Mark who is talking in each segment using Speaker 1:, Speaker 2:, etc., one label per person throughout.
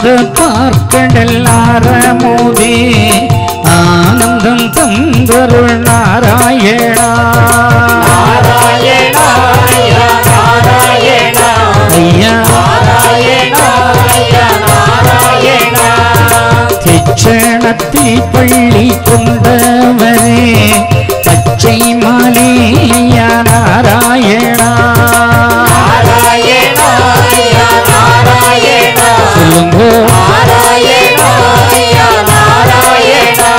Speaker 1: பார்க்கடல்லாரமோதே ஆனந்தம் தந்தருள் நாராயணா
Speaker 2: நாராயணா ஐயா நாராயணா
Speaker 1: ஐயா
Speaker 2: நாராயணா ஐயா நாராயணா
Speaker 1: திச்சணத்தி பள்ளி கொண்டவரே பச்சை மாலியா நாராயணா
Speaker 2: நாராயணா ஐயா நாராயணா
Speaker 1: சொல்லுங்க
Speaker 2: நாராயணா ஐயா நாராயணா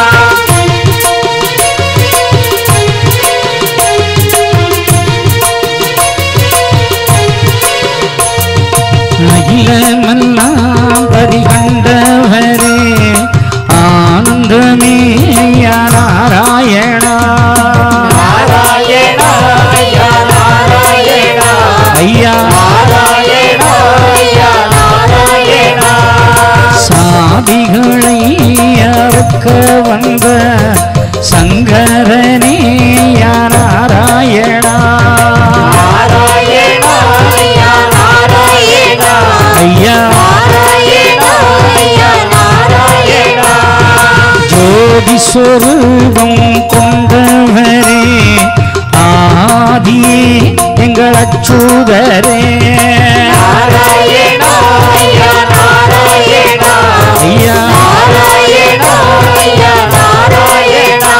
Speaker 1: அகிலமெல்லாம் பரிகண்டவரே ஆனந்தமே யா நாராயணா
Speaker 2: நாராயணா ஐயா நாராயணா
Speaker 1: ஐயா
Speaker 2: நாராயணா ஐயா நாராயணா
Speaker 1: சாதிகளை அறுக்க வந்த சங்கரனே யா நாராயணா
Speaker 2: நாராயணா ஐயா நாராயணா
Speaker 1: ஐயா
Speaker 2: நாராயணா ஐயா நாராயணா
Speaker 1: ஜோதி சொரூபம் கொண்டவரே ஆதியே எங்கள் அச்சுதரே
Speaker 2: நாராயணா ஐயா நாராயணா
Speaker 1: ஐயா
Speaker 2: நாராயணா ஐயா நாராயணா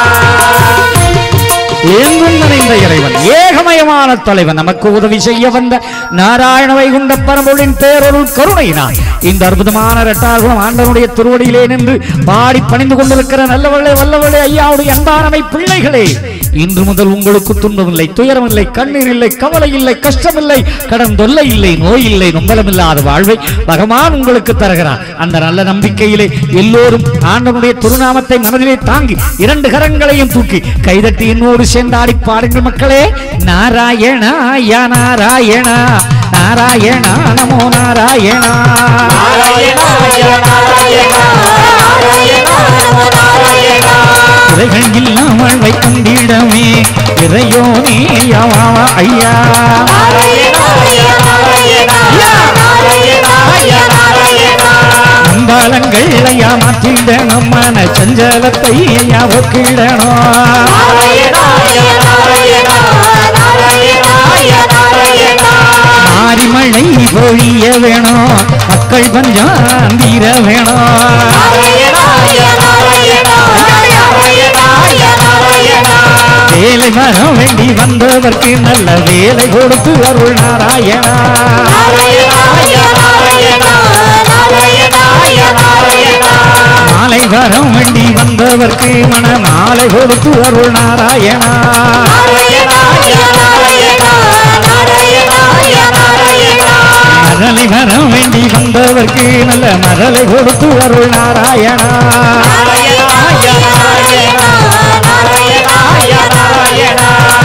Speaker 1: எங்கும் நிறைந்த இறைவன் ஏகமயமான தலைவன் நமக்கு உதவி செய்ய வந்த நாராயண வைகுண்ட பரம்பொருளின் பேரொருள் கருணையினான் இந்த அற்புதமான ரெட்டார்குளம் ஆண்டவனுடைய திருவடியிலே நின்று பாடி பணிந்து கொண்டிருக்கிற நல்லவர்களே வல்லவர்களே ஐயாவுடைய அன்பானவை பிள்ளைகளே இன்று முதல் உங்களுக்கு துன்பம் இல்லை துயரம் இல்லை கண்ணீர் இல்லை கவலை இல்லை கஷ்டம் இல்லை கடன் தொல்லை இல்லை நோய் இல்லை நொம்பலம் இல்லாத வாழ்வை பகவான் உங்களுக்கு தருகிறான் அந்த நல்ல நம்பிக்கையிலே எல்லோரும் ஆண்டவனுடைய திருநாமத்தை மனதிலே தாங்கி இரண்டு கரங்களையும் தூக்கி கைதட்டி என்னோடு சேர்ந்தாடி பாடுங்கள் மக்களே நாராயணா யா நாராயணா நாராயணா நமோ நாராயணா
Speaker 2: நாராயணா ஐயா நாராயணா நாராயணா நமோ நாராயணா
Speaker 1: குறைகள் இல்லாமல் வைக்கொண்டிடமே இறையோனே யாவா ஐயா
Speaker 2: நாராயணா ஐயா நாராயணா நாராயணா ஐயா நாராயணா
Speaker 1: அம்பாலங்கள் ஐயா மாற்றிடணும் மன சஞ்சலத்தை ஐயா ஒக்கிடணும்
Speaker 2: நாராயணா ஐயா நாராயணா நாராயணா ஐயா நாராயணா
Speaker 1: மாரிமழை பொழிய வேணும் மக்கள் பஞ்சம் தீர வேணும்
Speaker 2: நாராயணா ஐயா நாராயணா நாராயணா ஐயா நாராயணா
Speaker 1: வேலை வர வேண்டி வந்ததற்கு நல்ல வேலை கொடுத்து அருள் நாராயணா
Speaker 2: நாராயணா ஐயா நாராயணா நாராயணா ஐயா நாராயணா
Speaker 1: மாலை வர வேண்டி வந்தவர்க்கு மன மாலை கொடுத்து அருள் நாராயணா
Speaker 2: நாராயணா ஐயா நாராயணா நாராயணா ஐயா நாராயணா
Speaker 1: மரலை வர வேண்டி வந்தவர்க்கு நல்ல மரலை கொடுத்து அருள் நாராயணா
Speaker 2: நாராயணா ஐயா நாராயணா நாராயணா ஐயா நாராயணா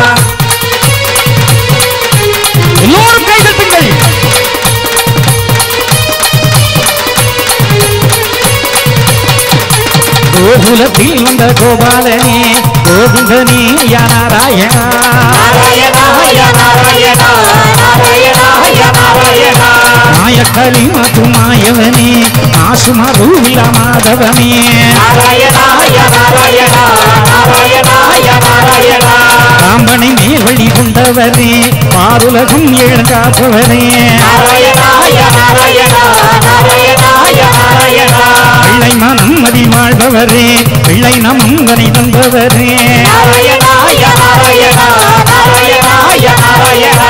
Speaker 1: எல்லோரும் கைதட்டுங்கள் கோகுலத்தில் வந்த கோபாலனே கோகுந்தனே யா நாராயணா
Speaker 2: நாராயணா ஐயா நாராயணா நாராயணா ஐயா நாராயணா
Speaker 1: மாயக்களி மாயவனே ஆசுமருவில மாதவனே
Speaker 2: நாராயணா ஐயா நாராயணா நாராயணா ஐயா நாராயணா
Speaker 1: ராம்பனை மேல் வழி கொண்டவரே பாருலகம் எழுகாப்பவரே
Speaker 2: நாராயணா ஐயா நாராயணா நாராயணா ஐயா நாராயணா
Speaker 1: பிள்ளை மனம் மதி வாழ்பவரே பிள்ளை நமம் வரை தந்தவரே
Speaker 2: நாராயணா ஐயா நாராயணா நாராயணா ஐயா நாராயணா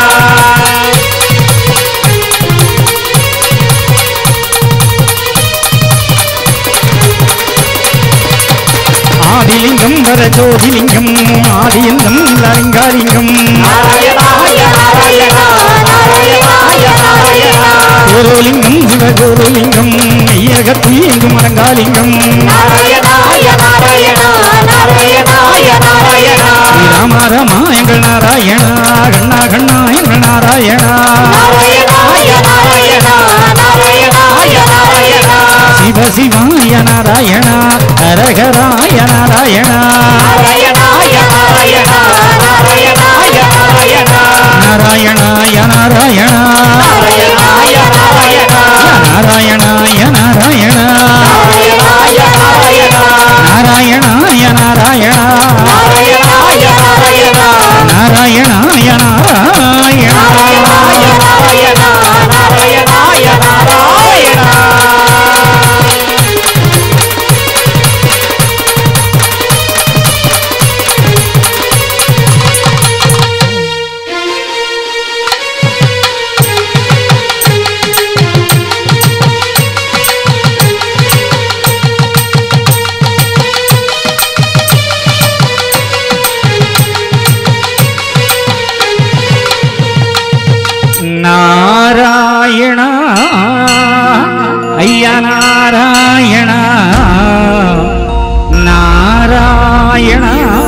Speaker 1: ஆதிலிங்கம் வர ஜோதிலிங்கம் ஆதிலிங்கம் லலிங்காலிங்கம்
Speaker 2: நாராயணா ஐயா நாராயணா நாராயணா ஐயா நாராயணா
Speaker 1: குருலிங்கம் சிவகுருலிங்கம் ஐயகத்தீங்கும் அரங்காலிங்கம்
Speaker 2: நாராயணா ஐயா நாராயணா நாராயணா ஐயா நாராயணா
Speaker 1: ராம ராமா எங்கள் நாராயணா கண்ணா கண்ணா எங்கள் நாராயணா
Speaker 2: நாராயணா ஐயா நாராயணா நாராயணா ஐயா நாராயணா
Speaker 1: சிவ சிவாய நாராயணா ஹரஹராய நாராயணா
Speaker 2: நாராயணா ஐயா நாராயணா நாராயணா ஐயா நாராயணா
Speaker 1: நாராயணாய நாராயணா
Speaker 2: நாராயணா ஐயா நாராயணா
Speaker 1: நாராயணாய நாராயணா நாராயணாய நாராயண
Speaker 2: நாராயணாய நாராயணா நாராயணாய நாராயணா
Speaker 1: நாராயண ஐயா நாராயண நாராயண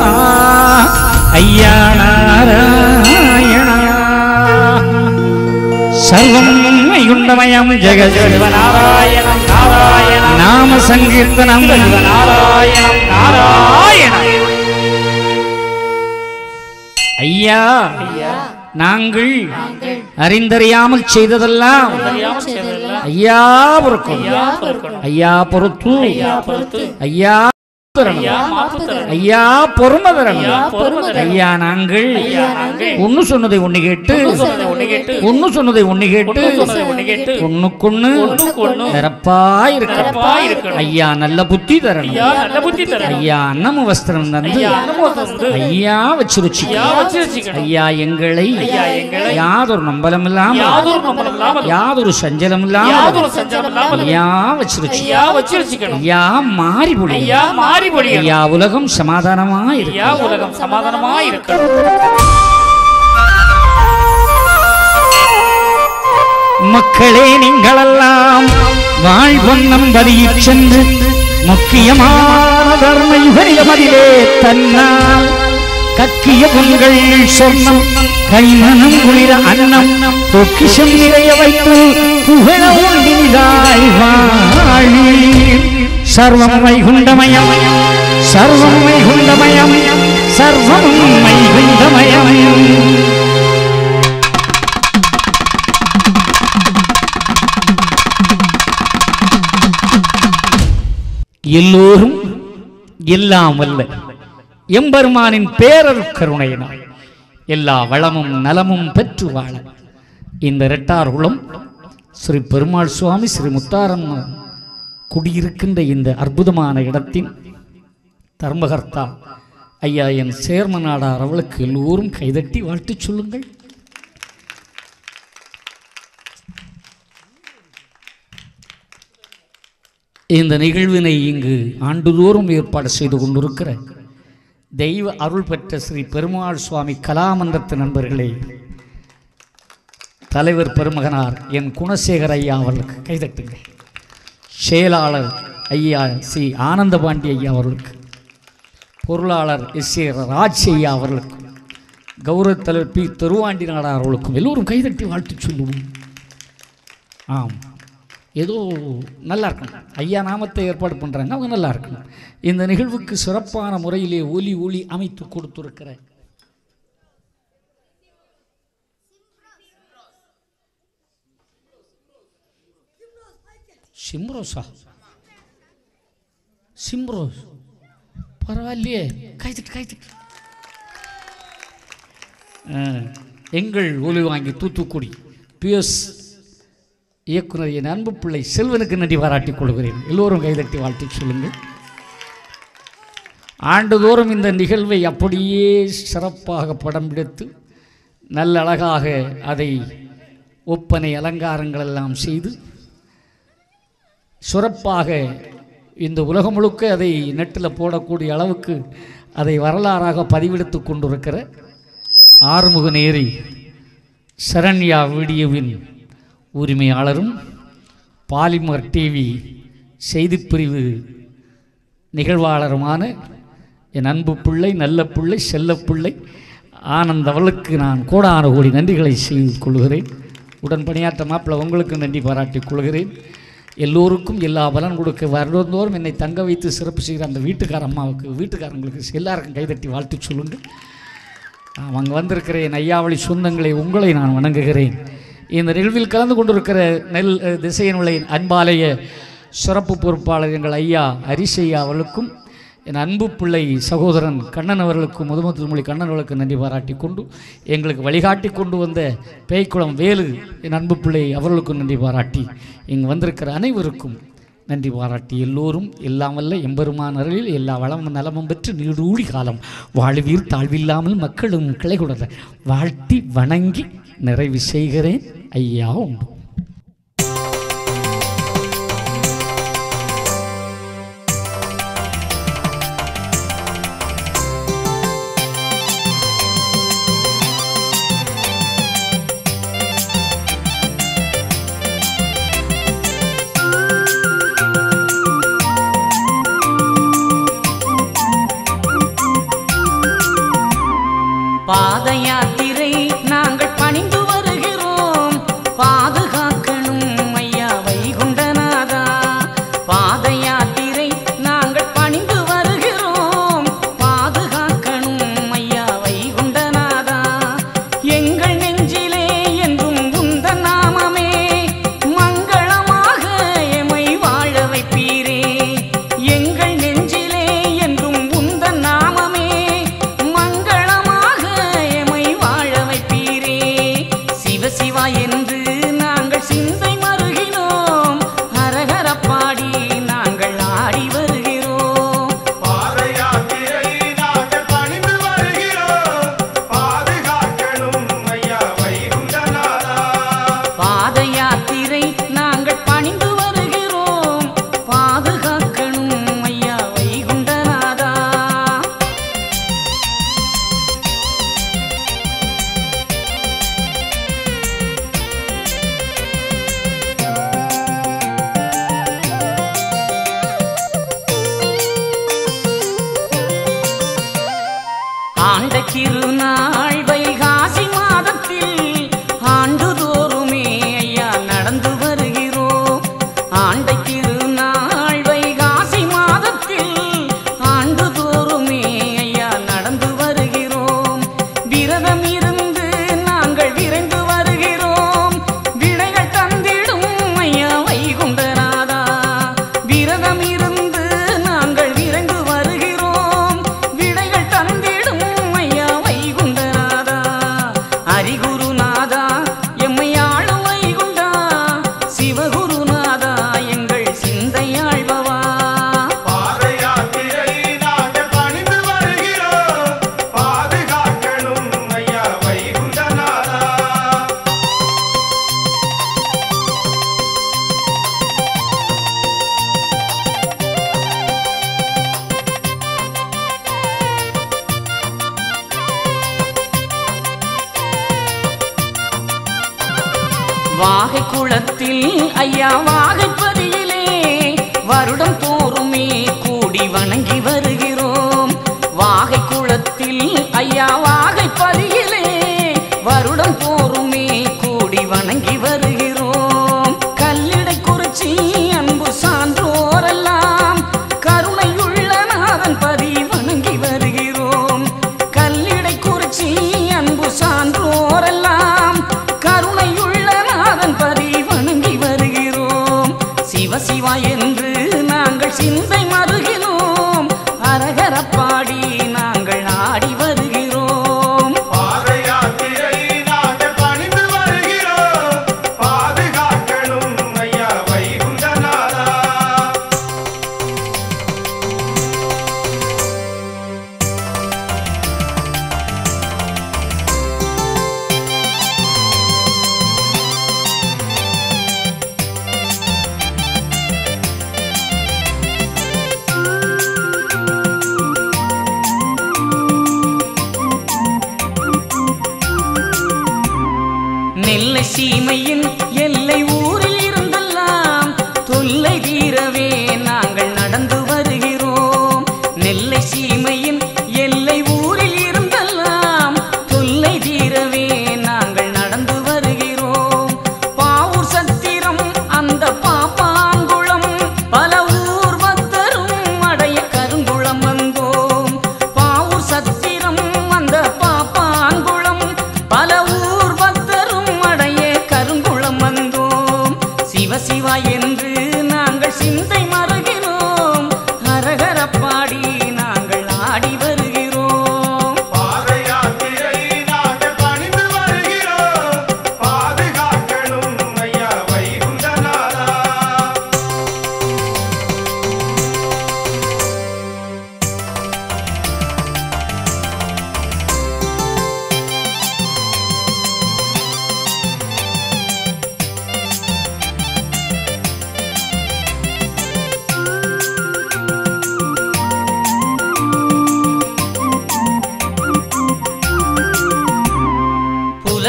Speaker 1: ஐயா நாராயண சர்வம் யுண்டமயம் ஜெகத்
Speaker 2: நாராயணம் நாராயணம்
Speaker 1: நாம சங்கீர்த்தனம்
Speaker 2: நாராயணம் நாராயணம்
Speaker 1: ஐயா
Speaker 2: ஐயா
Speaker 1: நாங்கள் அறிந்தறியாமல் செய்ததெல்லாம்
Speaker 2: தெரியாமல் செய்ததெல்லாம்
Speaker 1: ஐயா பொறுக்கும்
Speaker 2: ஐயா பொறுக்கணும்
Speaker 1: ஐயா பொறுத்து
Speaker 2: ஐயா பொறுத்து
Speaker 1: ஐயா தரணும்.
Speaker 2: ஐயா மாப்பு தரணும்
Speaker 1: ஐயா பொறுமை தரணும்
Speaker 2: ஐயா பொறுமை தரணும்
Speaker 1: ஐயா நாங்கள்
Speaker 2: ஐயா நாங்கள்
Speaker 1: ஒன்னு சொன்னதை ஒண்ணு கேட்டு
Speaker 2: ஒண்ணு சொன்னதை ஒண்ணு கேட்டு
Speaker 1: ஒன்னு சொன்னதை ஒண்ணு கேட்டு
Speaker 2: ஒண்ணு சொன்னதை ஒண்ணு கேட்டு
Speaker 1: ஒண்ணுக்குன்னு
Speaker 2: ஒண்ணுக்கு ஒண்ணு
Speaker 1: நிரப்பா இருக்க
Speaker 2: நிரப்பா இருக்கணும்.
Speaker 1: ஐயா நல்ல புத்தி தரணும்
Speaker 2: ஐயா நல்ல புத்தி தரணும்
Speaker 1: ஐயா அன்னம வஸ்திரம் தந்து
Speaker 2: ஐயா அனுபவத்தை வந்து
Speaker 1: ஐயா வச்சு ருச்சி
Speaker 2: ஐயா வச்சு வச்சுக்கணும்
Speaker 1: ஐயா எங்களை
Speaker 2: ஐயா எங்களை
Speaker 1: யாதொரு நம்பலம் இல்லாமல்
Speaker 2: யாதொரு நம்பலம் இல்லாமல்
Speaker 1: யாதொரு சஞ்சலம் இல்லாமல்
Speaker 2: யாதொரு சஞ்சலம் இல்லாமல்
Speaker 1: ஐயா வச்சு ருச்சி
Speaker 2: ஐயா வச்சு வச்சுக்கணும்
Speaker 1: ஐயா மாறி பொழி
Speaker 2: ஐயா மாறி பொழியணும்
Speaker 1: ஐயா உலகம் சமாதானமா இருக்கு
Speaker 2: ஐயா உலகம் சமாதானமா இருக்கணும்
Speaker 1: மக்களே நீங்களெல்லாம் வாழ்வண்ணம் பதியிற் சென்று முக்கியமான தர்ம யுகனிலமதிலே தன்னால் கக்கிய உங்கள் சொர்ணம் கைமனம் குளிர அன்னம் பொக்கிஷம் நிறைய வைத்து புகழ உண்டினிதாய் வாழி சர்வம் வைகுண்டமயம் சர்வம் வைகுண்டமயம் சர்வம் வைகுண்டமயம் எல்லோரும் எல்லாம் அல்ல எம்பெருமானின் பேரர் கருணையினால் எல்லா வளமும் நலமும் பெற்று வாழ இந்த ரெட்டார்குளம் ஸ்ரீ பெருமாள் சுவாமி ஸ்ரீ முத்தாரம்ம குடியிருக்கின்ற இந்த அற்புதமான இடத்தின் தர்மகர்த்தா ஐயா என் சேர்மநாடார் அவளுக்கு எல்லோரும் கைதட்டி வாழ்த்துச் சொல்லுங்கள் இந்த நிகழ்வினை இங்கு ஆண்டுதோறும் ஏற்பாடு செய்து கொண்டிருக்கிற தெய்வ அருள் பெற்ற ஸ்ரீ பெருமாள் சுவாமி கலாமன்றத்து நண்பர்களே தலைவர் பெருமகனார் என் குணசேகர் ஐயா அவர்களுக்கு கைதட்டுங்கள் செயலாளர் ஐயா சி ஆனந்தபாண்டி ஐயா அவர்களுக்கு பொருளாளர் எஸ் ஏ ராஜ் ஐயா அவர்களுக்கும் கௌரவ தலைவர் பி திருவாண்டி நாடார் அவர்களுக்கும் எல்லோரும் கைதட்டி வாழ்த்து சொல்லுவோம் ஆம் ஏதோ நல்லா இருக்கணும் ஐயா நாமத்தை ஏற்பாடு பண்ணுறாங்க அவங்க நல்லா இருக்கணும் இந்த நிகழ்வுக்கு சிறப்பான முறையிலே ஒலி ஒளி அமைத்து கொடுத்துருக்கிற சிம்ரோஸா சிம்ரோஸ் பரவாயில்லையே கைத்தட்டு கைத்தட்டு ஆ, எங்கள் ஒலி வாங்கி தூத்துக்குடி பிஎஸ் இயக்குனர் என் அன்பு பிள்ளை செல்வனுக்கு நன்றி பாராட்டிக் கொள்கிறேன் எல்லோரும் கைதட்டி வாழ்த்தி சொல்லுங்கள் ஆண்டுதோறும் இந்த நிகழ்வை அப்படியே சிறப்பாக படம் பிடித்து நல்ல அழகாக அதை ஒப்பனை அலங்காரங்கள் எல்லாம் செய்து சிறப்பாக இந்த உலகம் முழுக்க அதை நெட்டில் போடக்கூடிய அளவுக்கு அதை வரலாறாக பதிவெடுத்து கொண்டிருக்கிற ஆறுமுக நேரி சரண்யா வீடியோவின் உரிமையாளரும் பாலிமர் டிவி செய்திப்பிரிவு நிகழ்வாளருமான என் அன்பு பிள்ளை நல்ல பிள்ளை செல்ல பிள்ளை ஆனந்த் அவளுக்கு நான் கோடான கோடி நன்றிகளை செய்து கொள்கிறேன் உடன் பணியாற்ற மாப்பிள்ளை உங்களுக்கு நன்றி பாராட்டிக் கொள்கிறேன் எல்லோருக்கும் எல்லா பலன் கொடுக்க வருடந்தோறும் என்னை தங்க வைத்து சிறப்பு செய்கிற அந்த வீட்டுக்கார அம்மாவுக்கு வீட்டுக்காரங்களுக்கு எல்லாருக்கும் கைதட்டி வாழ்த்து சொல்லுங்கள் அவங்க வந்திருக்கிற என் ஐயாவளி சொந்தங்களை உங்களை நான் வணங்குகிறேன் இந்த நிகழ்வில் கலந்து கொண்டிருக்கிற நெல் அஹ், திசையனுடைய அன்பாலய சிறப்பு பொறுப்பாளர் எங்கள் ஐயா ஹரிஷ் ஐயா அவர்களுக்கும் என் அன்பு பிள்ளை சகோதரன் கண்ணன் அவர்களுக்கு முதுமுதல் மொழி கண்ணன் அவர்களுக்கு நன்றி பாராட்டி கொண்டு எங்களுக்கு வழிகாட்டி கொண்டு வந்த பேய்க்குளம் வேலு என் அன்பு பிள்ளை அவர்களுக்கும் நன்றி பாராட்டி இங்கு வந்திருக்கிற அனைவருக்கும் நன்றி பாராட்டி எல்லோரும் எல்லாம் வல்ல எம்பெருமான் அருளில் எல்லா வளமும் நலமும் பெற்று நீடூழி காலம் வாழ்வீர் தாழ்வில்லாமல் மக்களும் கிளை கொடுத்த வாழ்த்தி வணங்கி நிறைவு செய்கிறேன் ஐயா உண்டு
Speaker 3: பாத யாத்திரை நாங்கள் பணிந்து வருகிறோம் பாதுகாக்கணும் ஐயா வைகுண்டநாதா பாத யாத்திரை நாங்கள் பணிந்து வருகிறோம் பாதுகாக்கணும் ஐயா வைகுண்டநாதா எங்கள் நெஞ்சிலே என்றும் உந்த நாமமே மங்களமாக எமை வாழ வைப்பீரே எங்கள் நெஞ்சிலே என்றும் உந்த நாமமே மங்களமாக எமை வாழ வைப்பீரே சிவ சிவா என்று நாங்கள் சிந்தை மருகினோம் ஹரஹர பாடி நாங்கள் ஆடி வருகிறோம்
Speaker 4: பாதயாத்திரை நாங்கள் பணிந்து வருகிறோம் பாதுகாக்கணும் ஐயா வைகுண்டநாதா
Speaker 3: பாத யாத்திரை நாங்கள் பணிந்து வருகிறோம் பாதுகாக்கணும் ஐயா வைகுண்டநாதா ஆண்ட திருநாள் வைகாசி மாதத்தில் ஆண்டுதோறுமே ஐயா நடந்து வருகிறோம் ஆண்ட திருநாள் வைகாசி மாதத்தில் ஆண்டுதோறுமே ஐயா நடந்து வருகிறோம் விரதம் இருந்து நாங்கள் விரைந்து வருகிறோம் விடைகள் தந்திடும் ஐயா வைகுண்டநாதா விரதம் இருந்து நாங்கள் விரைந்து வருகிறோம் விடைகள் தந்திடும் ஐயா வைகுண்டநாதா ஹரிகுருநாதா எம்மை ஆளும் வைகுண்டா சிவகுருநாதா எங்கள் சிந்தையாழ்பவா
Speaker 4: பாதயாத்திரை நாங்கள் பணிந்து வருகிறோம் பாதுகாக்கணும் ஐயா வைகுண்டநாதா
Speaker 3: வாகை குளத்தில் ஐயா வாகைப்பதியிலே வருடம் தோறுமே கூடி வணங்கி வருகிறோம் வாகை குளத்தில் ஐயா வாகைப்பதியிலே வருடம் தோறுமே கூடி வணங்கி வருகிறோம் கல்லிடை குறிச்சி அன்பு சான்றோரெல்லாம் கருணையுள்ள நாதன் பதி வணங்கி வருகிறோம் கல்லிடை குறிச்சி அன்பு சான்றோரெல்லாம் கருணையுள்ள நாதன் பதி வணங்கி வருகிறோம் சிவ சிவா என்று நாங்கள் சிந்தை மருகினோம் அரகர பாடி நாங்கள் ஆடி வருகிறோம்
Speaker 4: பாதயாத்திரை நாங்கள் பணிந்து வருகிறோம் பாதுகாக்கணும் ஐயா வைகுண்டநாதா
Speaker 3: நெல்லை சீமையின் எல்லை ஊரில் இருந்தெல்லாம் தொல்லை தீரவே நாங்கள் நடந்து வருகிறோம் நெல்லை சீமையின் எல்லை ஊரில் இருந்தெல்லாம் தொல்லை தீரவே நாங்கள் நடந்து வருகிறோம் பாவூர் சத்திரம் அந்த பாப்பாங்குளம் பல ஊர் பக்தரும் அடைய கருங்குளம் வந்தோம் பாவூர் சத்திரம் அந்த பாப்பாங்குளம் பல ஊர் பக்தரும் அடைய கருங்குளம் வந்தோம்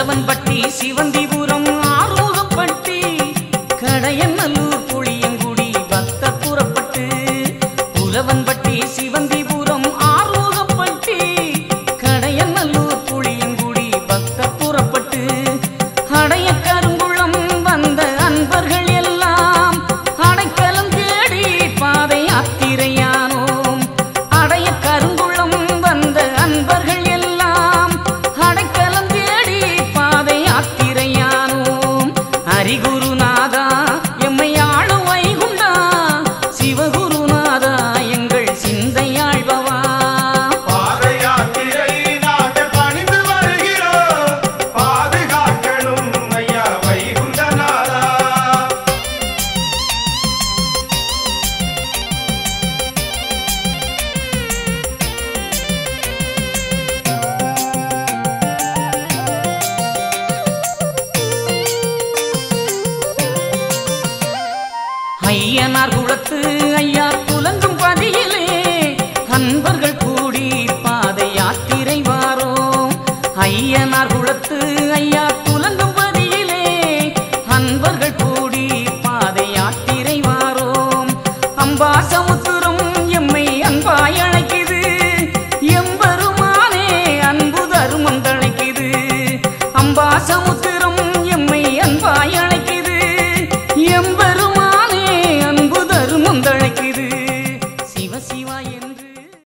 Speaker 3: உழவன்பட்டி சிவந்திபுரம் ஆரோகப்பட்டி கடையநல்லூர் புளியங்குடி பக்தர் புறப்பட்டு உழவன்பட்டி சிவந்திபுரம் ஆரோகப்பட்டி கடையநல்லூர் புளியங்குடி பக்தர் புறப்பட்டு அடைய கருங்குளம் வந்த அன்பர்கள் எல்லாம் அடைக்கலம் தேடி பாதை யாத்திரையானோம் அடைய கருங்குளம் வந்த அன்பர்கள் எல்லாம் அடைக்கலம் தேடி பாதை யாத்திரையானோம் ஹரிகுருநாதா எம்மை ஆளும் வைகுண்டா சிவகுருநாதா எங்கள் சிந்தையாழ்பவா
Speaker 4: பாத யாத்திரை நாங்கள் பணிந்து வருகிறோம் பாதுகாக்கணும் ஐயா வைகுண்டநாதா
Speaker 3: ஐயனார் குளத்து ஐயா புலங்கும் பதியிலே அன்பர்கள் கூடி பாதை யாத்திரை வாரோம் ஐயனார் குளத்து ஐயா